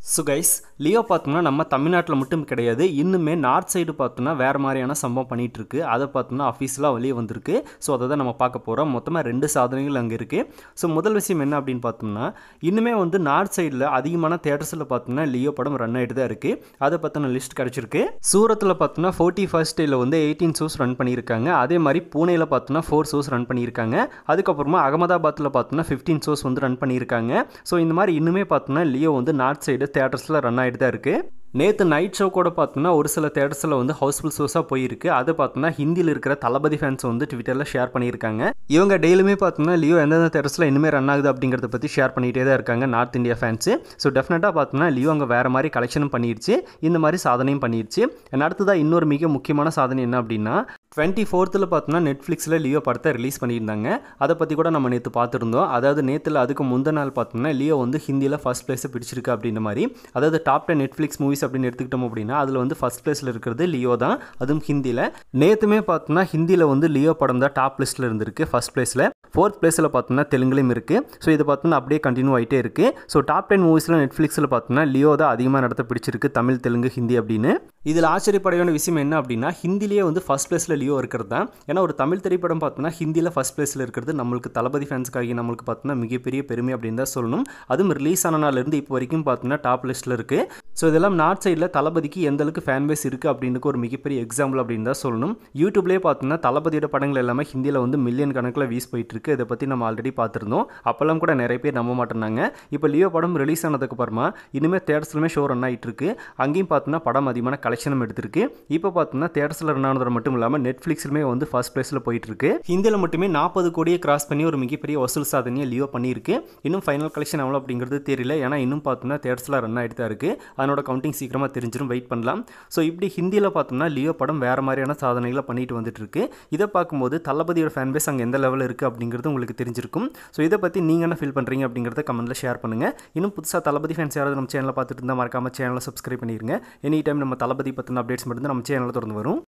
so guys Leo பார்த்தோம்னா நம்ம தமிழ்நாட்டில் மட்டும் கிடையாது இன்னுமே நார்த் சைடு பார்த்தோம்னா வேறு மாதிரியான சம்பவம் பண்ணிட்டு இருக்கு அதை பார்த்தோம்னா அஃபீஸியலாக வெளியே வந்திருக்கு ஸோ அதை தான் நம்ம பார்க்க போகிறோம் மொத்தமாக ரெண்டு சாதனைகள் அங்கே இருக்குது ஸோ முதல் விஷயம் என்ன அப்படின்னு பார்த்தோம்னா இன்னுமே வந்து நார்த் சைடில் அதிகமான தேட்டர்ஸில் பார்த்தோம்னா லியோ படம் ரன் ஆகிட்டு தான் இருக்குது அதை பற்றின லிஸ்ட் கிடச்சிருக்கு சூரத்தில் பார்த்தோம்னா ஃபோர்ட்டி ஃபர்ஸ்ட் டேயில் வந்து எயிட்டீன் ஷோஸ் ரன் பண்ணியிருக்காங்க அதே மாதிரி பூனேயில் பார்த்தோம்னா ஃபோர் ஷோஸ் ரன் பண்ணியிருக்காங்க அதுக்கப்புறமா அகமதாபாத்தில் பார்த்தோம்னா ஃபிஃப்டீன் ஷோஸ் வந்து ரன் பண்ணியிருக்காங்க ஸோ இந்த மாதிரி இன்னுமே பார்த்தோம்னா லியோ வந்து நார்த் சைடு தேட்டர்ஸில் ரன் ஆகிட்டு தான் இருக்குது நேற்று நைட் ஷோ கூட பார்த்தோம்னா ஒரு சில தேட்டர்ஸில் வந்து ஹவுஸ்ஃபுல் ஷோஸாக போயிருக்கு அதை பார்த்தோம்னா ஹிந்தியில் இருக்கிற தளபதி ஃபேன்ஸ் வந்து ட்விட்டரில் ஷேர் பண்ணியிருக்காங்க இவங்க டெய்லியுமே பார்த்தோம்னா லியோ எந்தெந்த தேட்டர்ஸில் இனிமேல் ரன் ஆகுது அப்படிங்கிறத பற்றி ஷேர் பண்ணிகிட்டே தான் இருக்காங்க நார்த் இந்தியா ஃபேன்ஸு ஸோ டெஃபினட்டாக பார்த்தோம்னா லியோ அங்கே வேறு மாதிரி கலெக்ஷனும் பண்ணிடுச்சு இந்த மாதிரி சாதனையும் பண்ணிடுச்சு And அடுத்ததாக இன்னொரு மிக முக்கியமான சாதனை என்ன அப்படின்னா டுவெண்ட்டி ஃபோர்த்தில் பார்த்தோம்னா நெட்ஃப்ளிக்ஸில் லியோ படத்தை ரிலீஸ் பண்ணியிருந்தாங்க அதை பற்றி கூட நம்ம நேற்று பார்த்துருந்தோம் அதாவது நேற்றில் அதுக்கு முந்தின நாள் பார்த்தோம்னா லியோ வந்து ஹிந்தியில் ஃபஸ்ட் பிளேஸை பிடிச்சிருக்கு அப்படின்ற மாதிரி அதாவது டாப் டென் நெட்ஃப்ளிக்ஸ் மூவிஸ் அப்படின்னு எடுத்துக்கிட்டோம் அப்படின்னா அதில் வந்து ஃபஸ்ட் பிளேஸில் இருக்கிறது லியோ தான் அதுவும் ஹிந்தியில் நேற்றுமே பார்த்தோம்னா ஹிந்தியில் வந்து லியோ படம் தான் டாப் லிஸ்ட்டில் இருந்திருக்கு ஃபஸ்ட் பிளேஸில் ஃபோர்த் பிளேஸில் பார்த்தோம்னா தெலுங்குலையும் இருக்குது ஸோ இது பார்த்தோம்னா அப்படியே கண்டினியூ ஆகிட்டே இருக்குது ஸோ டாப் டென் மூவிஸில் நெட்ஃப்ளிக்ஸில் பார்த்தோம்னா லியோ தான் அதிகமாக நடத்த பிடிச்சிருக்கு தமிழ் தெலுங்கு ஹிந்தி அப்படின்னு இதில் ஆச்சரியப்படையான விஷயம் என்ன அப்படின்னா ஹிந்திலேயே வந்து ஃபஸ்ட் பிளேஸில் லியோ இருக்கிறது தான் ஏன்னா ஒரு தமிழ் திரைப்படம் பார்த்தோம்னா ஹிந்தியில் ஃபஸ்ட் பிளேஸில் இருக்கிறது நம்மளுக்கு தளபதி ஃபேன்ஸுக்காகி நம்மளுக்கு பார்த்தோம்னா மிகப்பெரிய பெருமை அப்படின்னு தான் சொல்லணும் அதுவும் ரிலீஸ் ஆன நாள்லேருந்து இப்போ வரைக்கும் பார்த்தோம்னா டாப் லிஸ்ட்டில் இருக்குது ஸோ இதெல்லாம் நார்த் சைடில் தளபதிக்கு எந்த அளவுக்கு ஃபேன் பேஸ் இருக்குது அப்படின்னு ஒரு மிகப்பெரிய எக்ஸாம்பிள் அப்படின்னு தான் சொல்லணும் யூடியூப்லேயே பார்த்தோம்னா தளபதியோட படங்கள் எல்லாமே ஹிந்தியில் வந்து மில்லியன் கணக்கில் வீஸ் போயிட்டு இருக்கு இதை பற்றி நம்ம ஆல்ரெடி பார்த்துருந்தோம் அப்போல்லாம் கூட நிறைய பேர் நம்ப மாட்டேனாங்க இப்போ லியோ படம் ரிலீஸ் ஆனதுக்கு அப்புறமா இனிமேல் தேட்டர்ஸ்லுமே ஷோ ரன் ஆகிட்டு இருக்கு அங்கேயும் பார்த்தோம்னா படம் அதிகமான கலெக்ஷனும் எடுத்திருக்கு இப்போ பார்த்தோம்னா தேட்டர்ஸில் ரன் ஆனது மட்டும் இல்லாமல் நெட்ஃப்ளிக்ஸ்லுமே வந்து ஃபர்ஸ்ட் பிளேஸில் போயிட்டு இருக்கு ஹிந்தியில் மட்டுமே நாற்பது கோடியை கிராஸ் பண்ணி ஒரு மிகப்பெரிய வசூல் சாதனையை லியோ பண்ணியிருக்கு இன்னும் ஃபைனல் கலெக்ஷன் எவ்வளோ அப்படிங்கிறது தெரியல ஏன்னா இன்னும் பார்த்தோம்னா தேட்டர்ஸில் ரன் ஆகிட்டு தான் இருக்குது அதனோட கவுண்டிங் சீக்கிரமாக தெரிஞ்சிடும் வெயிட் பண்ணலாம் ஸோ இப்படி ஹிந்தியில் பார்த்தோம்னா லியோ படம் வேறு மாதிரியான சாதனைகளை பண்ணிட்டு வந்துட்டு இருக்கு இதை பார்க்கும்போது தளபதியோட ஃபேன் பேஸ் அங்கே எந்த லெவலில் இருக்குது அப்படிங்கிறது உங்களுக்கு தெரிஞ்சிருக்கும் ஸோ இதை பற்றி நீங்கள் என்ன ஃபீல் பண்ணுறீங்க அப்படிங்கிறத கமெண்ட்டில் ஷேர் பண்ணுங்கள் இன்னும் புதுசாக தளபதி ஃபேன்ஸ் யாராவது நம்ம சேனலை பார்த்துட்டு இருந்தால் மறக்காம சேனலை சப்ஸ்கிரைப் பண்ணிடுங்க எனி டைம் நம்ம தளபதி பற்றின அப்டேட்ஸ் மட்டும் நம்ம சேனலில் தொடர்ந்து வரும்